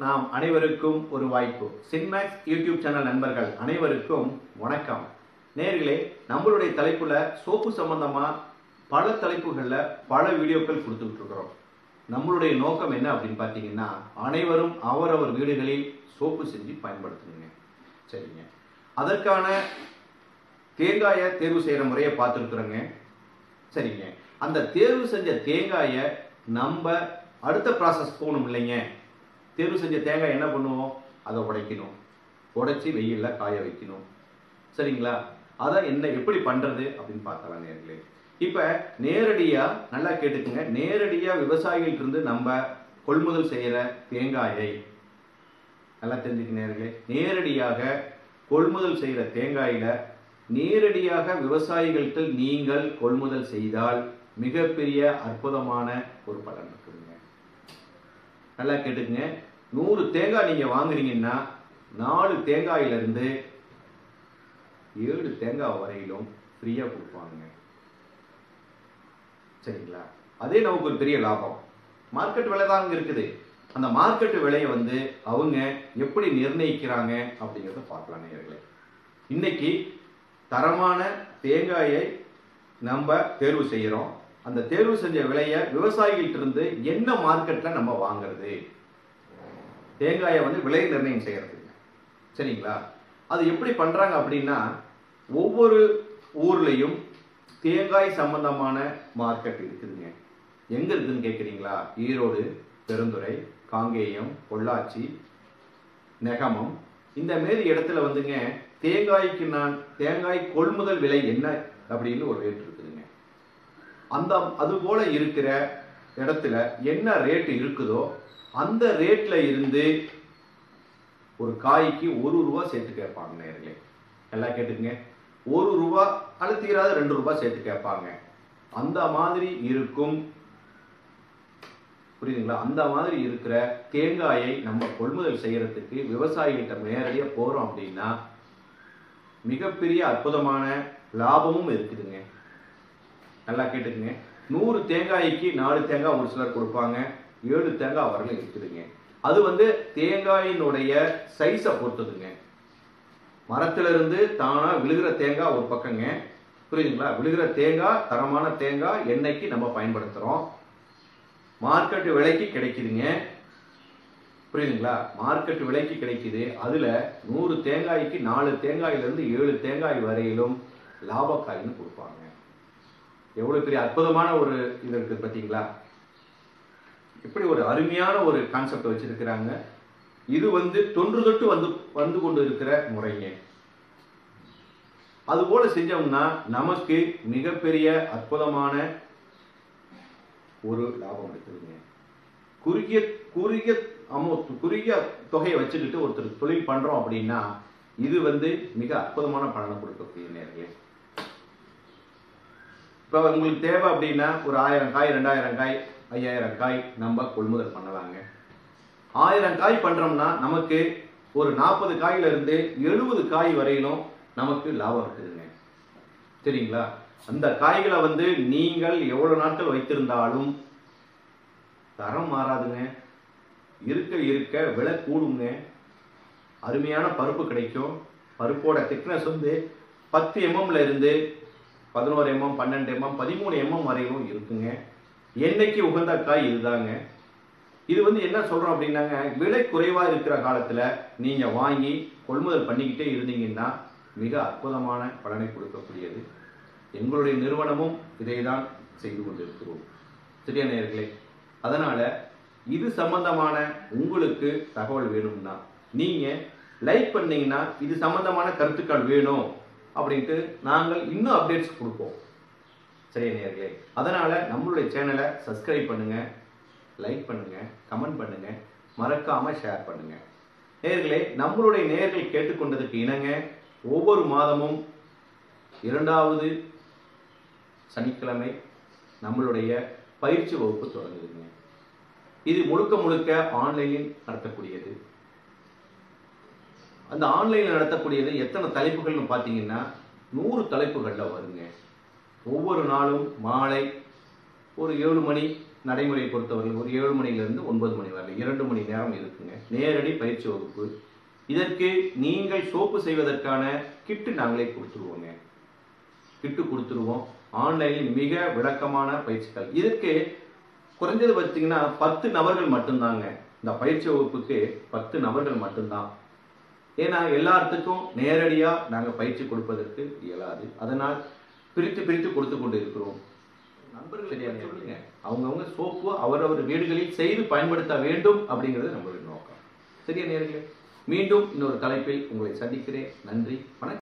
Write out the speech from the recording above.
நாம் அனைவருக்கும் ஒரு வாய்ப்பு சின்மேக்ஸ் யூடியூப் சேனல் நண்பர்கள் அனைவருக்கும் வணக்கம் நேர்களே நம்மளுடைய தலைப்புல சோப்பு சம்பந்தமா பல தலைப்புகள்ல பல வீடியோக்கள் கொடுத்துட்டு இருக்கிறோம் நம்மளுடைய நோக்கம் என்ன அப்படின்னு பார்த்தீங்கன்னா அனைவரும் அவரவர் வீடுகளில் சோப்பு செஞ்சு பயன்படுத்தணுங்க சரிங்க அதற்கான தேங்காயை தேர்வு செய்யற முறையை பார்த்துருக்குறோங்க சரிங்க அந்த தேர்வு செஞ்ச தேங்காயை நம்ம அடுத்த ப்ராசஸ் போகணும் இல்லைங்க தேர்வு செஞ்ச தேங்காய் என்ன பண்ணுவோம் அதை உடைக்கணும் உடைச்சி வெயிலில் காய வைக்கணும் சரிங்களா அதை என்ன எப்படி பண்றது அப்படின்னு பார்க்கலாம் நேர்களே இப்போ நேரடியாக நல்லா கேட்டுக்குங்க நேரடியாக விவசாயிகள்ட்ட இருந்து நம்ம கொள்முதல் செய்கிற தேங்காயை நல்லா தெரிஞ்சுக்க நேர்களே நேரடியாக கொள்முதல் செய்கிற தேங்காயில நேரடியாக விவசாயிகள்கிட்ட நீங்கள் கொள்முதல் செய்தால் மிகப்பெரிய அற்புதமான ஒரு பலன் இருக்குதுங்க நல்லா கேட்டுக்குங்க நூறு தேங்காய் நீங்க வாங்குறீங்கன்னா நாலு தேங்காயில இருந்து ஏழு தேங்காய் வரையிலும் ஃப்ரீயா கொடுப்பாங்க சரிங்களா அதே நமக்கு ஒரு பெரிய லாபம் மார்க்கெட் விலை தான் அங்க இருக்குது அந்த மார்க்கெட் விலையை வந்து அவங்க எப்படி நிர்ணயிக்கிறாங்க அப்படிங்கிறத பார்க்கலாம் நேயர்களே இன்னைக்கு தரமான தேங்காயை நம்ம தேர்வு செய்கிறோம் அந்த தேர்வு செஞ்ச விலையை விவசாயிகள்ட்ட இருந்து என்ன மார்க்கெட்ல நம்ம வாங்குறது தேங்காயை வந்து விலை நிர்ணயம் செய்யறதுங்க சரிங்களா அது எப்படி பண்றாங்க அப்படின்னா ஒவ்வொரு ஊர்லயும் தேங்காய் சம்பந்தமான மார்க்கெட் இருக்குதுங்க எங்க இருக்குதுன்னு கேட்குறீங்களா ஈரோடு பெருந்துறை காங்கேயம் பொள்ளாச்சி நெகமம் இந்த மாரி இடத்துல வந்துங்க தேங்காய்க்கு நான் தேங்காய் கொள்முதல் விலை என்ன அப்படின்னு ஒரு ரேட் இருக்குதுங்க அந்த அது போல இருக்கிற இடத்துல என்ன ரேட் இருக்குதோ அந்த ரேட்ல இருந்து ஒரு காய்க்கு ஒரு ரூபா சேர்த்து கேட்பாங்க நேர்களே எல்லாம் கேட்டுக்குங்க ஒரு ரூபா அல்லது தீராத ரெண்டு ரூபா சேர்த்து கேட்பாங்க அந்த மாதிரி இருக்கும் புரியுதுங்களா அந்த மாதிரி இருக்கிற தேங்காயை நம்ம கொள்முதல் செய்யறதுக்கு விவசாயிகிட்ட நேரடியாக போறோம் அப்படின்னா மிகப்பெரிய அற்புதமான லாபமும் இருக்குதுங்க நல்லா கேட்டுக்குங்க நூறு தேங்காய்க்கு நாலு தேங்காய் ஒரு சிலர் கொடுப்பாங்க ஏழு தேங்காய் வரலும் இருக்குதுங்க அது வந்து தேங்காயினுடைய சைஸை பொறுத்ததுங்க மரத்துல இருந்து தானா விழுகிற தேங்காய் ஒரு பக்கங்க புரியுதுங்களா விழுகிற தேங்காய் தரமான தேங்காய் எண்ணெய்க்கு நம்ம பயன்படுத்துறோம் மார்க்கெட் விலைக்கு கிடைக்குதுங்க புரியுதுங்களா மார்க்கெட் விலைக்கு கிடைக்குது அதுல நூறு தேங்காய்க்கு நாலு தேங்காயில இருந்து ஏழு தேங்காய் வரையிலும் லாபக்காயின்னு கொடுப்பாங்க எவ்வளவு பெரிய அற்புதமான ஒரு இது இருக்கு பாத்தீங்களா இப்படி ஒரு அருமையான ஒரு கான்செப்ட் வச்சிருக்கிறாங்க இது வந்து தொன்று தொட்டு வந்து வந்து கொண்டு இருக்கிற முறைங்க அது போல செஞ்சோம்னா நமக்கு மிகப்பெரிய அற்புதமான ஒரு லாபம் இருக்குதுங்க குறுகிய குறுகிய அமௌண்ட் குறுகிய தொகையை வச்சுக்கிட்டு ஒருத்தர் தொழில் பண்றோம் அப்படின்னா இது வந்து மிக அற்புதமான பலனை கொடுக்கக்கூடிய நேர்களே இப்போ உங்களுக்கு தேவை அப்படின்னா ஒரு ஆயிரம் காய் ரெண்டாயிரம் காய் ஐயாயிரம் காய் நம்ம கொள்முதல் பண்ணலாங்க ஆயிரம் காய் பண்றோம்னா நமக்கு ஒரு நாற்பது காயில இருந்து எழுபது காய் வரையிலும் நமக்கு லாபம் இருக்குதுங்க சரிங்களா அந்த காய்களை வந்து நீங்கள் எவ்வளவு நாட்கள் வைத்திருந்தாலும் தரம் மாறாதுங்க இருக்க இருக்க விலை கூடுங்க அருமையான பருப்பு கிடைக்கும் பருப்போட திக்னஸ் வந்து பத்து எம்எம்ல இருந்து பதினோரு எம்எம் பன்னெண்டு எம்எம் பதிமூணு எம்எம் வரையிலும் இருக்குங்க எண்ணெய்க்கு உகந்த காய் இதுதாங்க இது வந்து என்ன சொல்றோம் அப்படின்னாங்க விலை குறைவா இருக்கிற காலத்துல நீங்க வாங்கி கொள்முதல் பண்ணிக்கிட்டே இருந்தீங்கன்னா மிக அற்புதமான பலனை கொடுக்கக்கூடியது எங்களுடைய நிறுவனமும் இதை தான் செய்து கொண்டிருக்கிறோம் சரியா நேர்களே அதனால இது சம்பந்தமான உங்களுக்கு தகவல் வேணும்னா நீங்க லைக் பண்ணீங்கன்னா இது சம்பந்தமான கருத்துக்கள் வேணும் அப்படின்ட்டு நாங்கள் இன்னும் அப்டேட்ஸ் கொடுப்போம் சரியா நேர்களே அதனால நம்மளுடைய சேனலை சப்ஸ்கிரைப் பண்ணுங்க லைக் பண்ணுங்க கமெண்ட் பண்ணுங்க மறக்காம ஷேர் பண்ணுங்க நேர்களே நம்மளுடைய நேர்கள் கேட்டுக்கொண்டதுக்கு இணங்க ஒவ்வொரு மாதமும் இரண்டாவது சனிக்கிழமை நம்மளுடைய பயிற்சி வகுப்பு தொடங்குதுங்க இது முழுக்க முழுக்க ஆன்லைனில் நடத்தக்கூடியது அந்த ஆன்லைனில் நடத்தக்கூடியது எத்தனை தலைப்புகள்னு பார்த்தீங்கன்னா நூறு தலைப்புகளில் வருங்க ஒவ்வொரு நாளும் மாலை ஒரு ஏழு மணி நடைமுறையை பொறுத்தவரை ஒரு ஏழு மணிலிருந்து ஒன்பது மணி வரை இரண்டு மணி நேரம் இருக்குங்க நேரடி பயிற்சி வகுப்பு இதற்கு நீங்கள் சோப்பு செய்வதற்கான கிட்டு நாங்களே கொடுத்துருவோங்க கிட்டு கொடுத்துருவோம் ஆன்லைனில் மிக விளக்கமான பயிற்சிகள் இதற்கு குறைஞ்சது பார்த்தீங்கன்னா பத்து நபர்கள் மட்டும்தாங்க இந்த பயிற்சி வகுப்புக்கு பத்து நபர்கள் மட்டும்தான் ஏன்னா எல்லாத்துக்கும் நேரடியாக நாங்கள் பயிற்சி கொடுப்பதற்கு இயலாது அதனால் பிரித்து பிரித்து கொடுத்து கொண்டு இருக்கிறோம் நண்பர்கள் சரியாக சொல்லுங்க அவங்கவுங்க சோப்பு அவரவர் வீடுகளில் செய்து பயன்படுத்த வேண்டும் அப்படிங்கிறது நம்மளுடைய நோக்கம் சரியா நேர்களே மீண்டும் இன்னொரு தலைப்பில் உங்களை சந்திக்கிறேன் நன்றி வணக்கம்